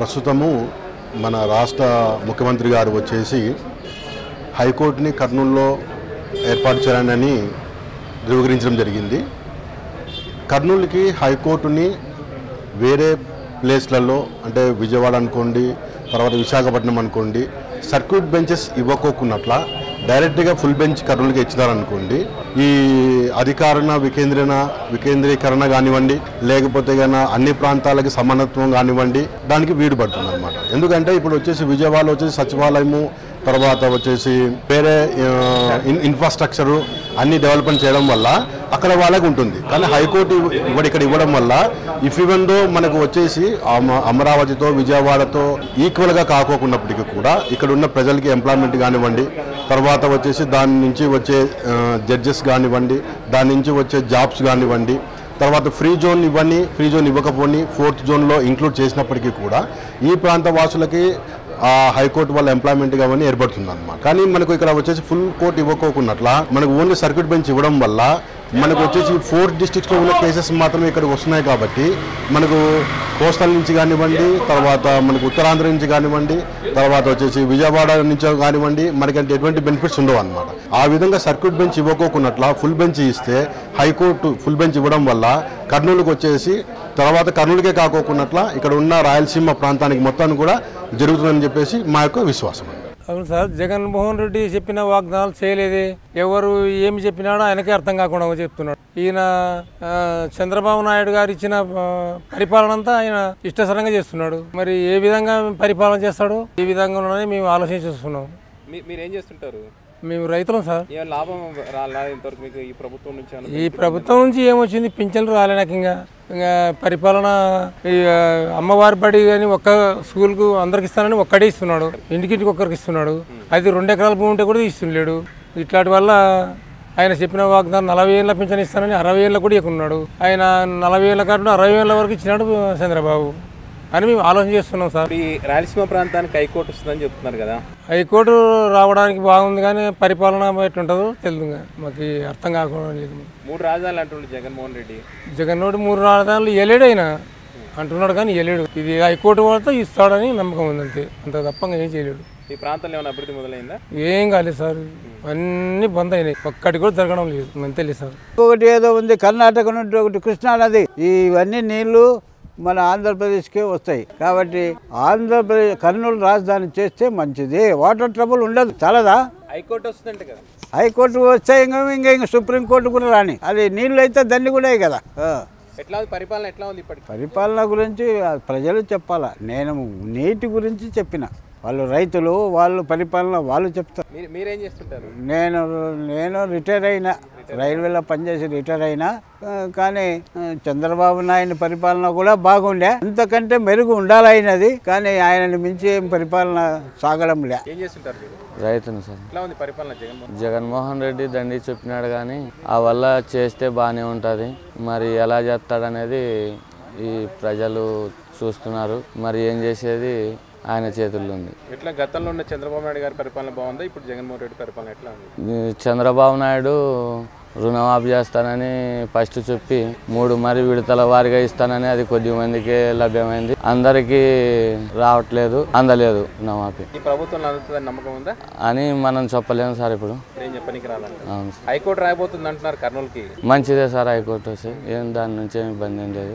ప్రస్తుతము మన రాష్ట్ర ముఖ్యమంత్రి గారు వచ్చేసి హైకోర్టుని కర్నూలులో ఏర్పాటు చేయాలని ధృవీకరించడం జరిగింది కర్నూలుకి హైకోర్టుని వేరే ప్లేస్లలో అంటే విజయవాడ అనుకోండి తర్వాత విశాఖపట్నం అనుకోండి సర్క్యూట్ బెంచెస్ ఇవ్వకోకున్నట్ల డైరెక్ట్గా ఫుల్ బెంచ్ కర్నూలుకి ఇచ్చినారనుకోండి ఈ అధికారణ వికేంద్రీన వికేంద్రీకరణ కానివ్వండి లేకపోతే గన అన్ని ప్రాంతాలకి సమానత్వం కానివ్వండి దానికి వీడు పడుతుంది అనమాట ఎందుకంటే ఇప్పుడు వచ్చేసి విజయవాడలో వచ్చేసి సచివాలయము తర్వాత వచ్చేసి వేరే ఆ, ఇన్ ఇన్ఫ్రాస్ట్రక్చరు అన్ని డెవలప్మెంట్ చేయడం వల్ల అక్కడ వాళ్ళకి ఉంటుంది కానీ హైకోర్టు ఇవ్వడం ఇక్కడ ఇవ్వడం వల్ల ఇఫ్ ఈవెన్ దో మనకు వచ్చేసి అమ- అమరావతితో విజయవాడతో ఈక్వల్గా కాకోకున్నప్పటికీ కూడా ఇక్కడ ఉన్న ప్రజలకి ఎంప్లాయ్మెంట్ కానివ్వండి తర్వాత వచ్చేసి దాని నుంచి వచ్చే జడ్జెస్ కానివ్వండి దాని నుంచి వచ్చే జాబ్స్ కానివ్వండి తర్వాత ఫ్రీ జోన్ ఇవ్వని ఫ్రీ జోన్ ఇవ్వకపోని ఫోర్త్ జోన్లో ఇంక్లూడ్ చేసినప్పటికీ కూడా ఈ ప్రాంత వాసులకి ఆ హైకోర్టు వాళ్ళ ఎంప్లాయ్మెంట్ కావని ఏర్పడుతుంది అనమాట కానీ మనకు ఇక్కడ వచ్చేసి ఫుల్ కోర్ట్ ఇవ్వకోకున్నట్ల మనకు ఓన్లీ సర్క్యూట్ బెంచ్ ఇవ్వడం వల్ల మనకు వచ్చేసి ఫోర్ డిస్ట్రిక్ట్స్లో ఉన్న కేసెస్ మాత్రమే ఇక్కడికి వస్తున్నాయి కాబట్టి మనకు కోస్టల్ నుంచి కానివ్వండి తర్వాత మనకు ఉత్తరాంధ్ర నుంచి కానివ్వండి తర్వాత వచ్చేసి విజయవాడ నుంచి కానివ్వండి మనకంటే ఎటువంటి బెనిఫిట్స్ ఉండవు అనమాట ఆ విధంగా సర్క్యూట్ బెంచ్ ఇవ్వకోకున్నట్ల ఫుల్ బెంచ్ ఇస్తే హైకోర్టు ఫుల్ బెంచ్ ఇవ్వడం వల్ల కర్నూలుకు వచ్చేసి తర్వాత కర్నూలుకే కాకోకున్నట్ల ఇక్కడ ఉన్న రాయలసీమ ప్రాంతానికి మొత్తాన్ని కూడా జరుగుతుందని చెప్పేసి మా యొక్క విశ్వాసం అవును సార్ జగన్మోహన్ రెడ్డి చెప్పిన వాగ్దానాలు చేయలేదే ఎవరు ఏమి చెప్పినాడో ఆయనకే అర్థం కాకుండా చెప్తున్నాడు ఈయన ఆ, చంద్రబాబు నాయుడు గారు ఇచ్చిన ఆ, పరిపాలన అంతా ఆయన ఇష్టసరంగా చేస్తున్నాడు మరి ఏ విధంగా పరిపాలన చేస్తాడు ఈ విధంగా ఉన్నదని మేము ఆలోచించుస్తున్నాం మీ మీరేం చేస్తుంటారు మేము రైతులం సార్ ఏం లాభం రాలా ఇంతవరకు మీకు ఈ ప్రభుత్వం నుంచి ఏమన్నా ఈ ప్రభుత్వం నుంచి ఏమొచ్చింది పింఛన్లు రాలే నాకు ఇంకా ఇంకా పరిపాలన ఈ ఆ, అమ్మవారి బడి కానీ ఒక్క స్కూల్కు అందరికి ఇస్తానని ఒక్కడే ఇస్తున్నాడు ఇంటికింటికి ఒక్కరికి ఇస్తున్నాడు అది రెండు ఎకరాల భూమి ఉంటే కూడా ఇస్తుండలేడు ఇట్లాంటి వల్ల ఆయన చెప్పిన వాగ్దానం నలభై ఏళ్ళ పింఛన్ ఇస్తానని అరవై ఏళ్ళ కూడా ఇవ్వకున్నాడు ఆయన నలభై ఏళ్ళ కాకుండా అరవై ఏళ్ళ వరకు ఇచ్చినాడు చంద్రబాబు అని మేము ఆలోచన చేస్తున్నాం సార్ ఇప్పుడు ఈ రాయలసీమ ప్రాంతానికి హైకోర్టు వస్తుందని చెప్తున్నారు కదా హైకోర్టు రావడానికి బాగుంది కానీ పరిపాలన ఎట్లుంటుందో తెలియదు ఇంకా. మాకు అర్థం కాకుండా లేదు మూడు రాజధానులు అంటుండే జగన్మోహన్ రెడ్డి జగన్నోడు మూడు రాజధానులు ఇవ్వలేడు ఆయన అంటున్నాడు కానీ ఇవ్వలేడు ఇది హైకోర్టు వాళ్ళతో ఇస్తాడని నమ్మకం ఉంది అంతే అంత తప్ప ఇంకా ఏం చేయలేడు ఈ ప్రాంతంలో ఏమైనా అభివృద్ధి మొదలైందా ఏం కాలేదు సార్ అన్నీ బంద్ అయినాయి ఒక్కటి కూడా జరగడం లేదు అంతే లేదు సార్ ఇంకొకటి ఏదో ఉంది కర్ణాటక నుండి ఒకటి కృష్ణా నది ఇవన్నీ నీళ్లు మన ఆంధ్రప్రదేశ్కే వస్తాయి కాబట్టి ఆంధ్రప్రదేశ్ కర్నూలు రాజధాని చేస్తే మంచిది వాటర్ ట్రబుల్ ఉండదు చాలదా హైకోర్టు వస్తుందంట కదా హైకోర్టు వస్తే ఇంకా ఇంకా ఇంకా సుప్రీంకోర్టు కూడా రాని అది నీళ్ళు అయితే దండి కూడా కదా ఆ. ఎట్లా ఉంది పరిపాలన ఎట్లా ఉంది ఇప్పటికి పరిపాలన గురించి ఆ ప్రజలు చెప్పాలా నేను నీటి గురించి చెప్పిన వాళ్ళు రైతులు వాళ్ళు పరిపాలన వాళ్ళు చెప్తారు మీరు మీరేం చేస్తుంటారు నేను నేను రిటైర్ అయినా రైల్వేలో పనిచేసి రిటైర్ అయినా ఆ, కానీ ఆ, చంద్రబాబు నాయుడు పరిపాలన కూడా బాగుండే అంతకంటే మెరుగు ఉండాలైనది కానీ ఆయనని మించి ఏం పరిపాలన సాగడం లే ఏం చేస్తుంటారు మీరు రైతును సార్ ఎట్లా ఉంది పరిపాలన జగన్మోహన్ జగన్మోహన్ రెడ్డి దండి చెప్పినాడు కానీ ఆ వల్ల చేస్తే బాగానే ఉంటుంది మరి ఎలా చేస్తాడనేది ఈ ప్రజలు చూస్తున్నారు మరి ఏం చేసేది ఆయన చేతుల్లో ఉంది ఎట్లా గతంలో ఉన్న చంద్రబాబు నాయుడు గారి పరిపాలన బాగుందా ఇప్పుడు జగన్మోహన్ రెడ్డి పరిపాలన ఎట్లా ఉంది ఈ చంద్రబాబు నాయుడు రుణమాఫీ చేస్తానని ఫస్ట్ చెప్పి మూడు మరి విడతల వారిగా ఇస్తానని అది కొద్ది మందికే లభ్యమైంది అందరికీ రావట్లేదు అందలేదు రుణమాఫీ ఈ ప్రభుత్వంలో అందుతుందని నమ్మకం ఉందా అని మనం చెప్పలేము సార్ ఇప్పుడు నేను చెప్పనికి రాలంట అవును సార్ హైకోర్టు రాయబోతుంది అంటున్నారు కర్నూలుకి మంచిదే సార్ హైకోర్టు వచ్చి ఏం దాని నుంచి ఏం ఇబ్బంది ఏం లేదు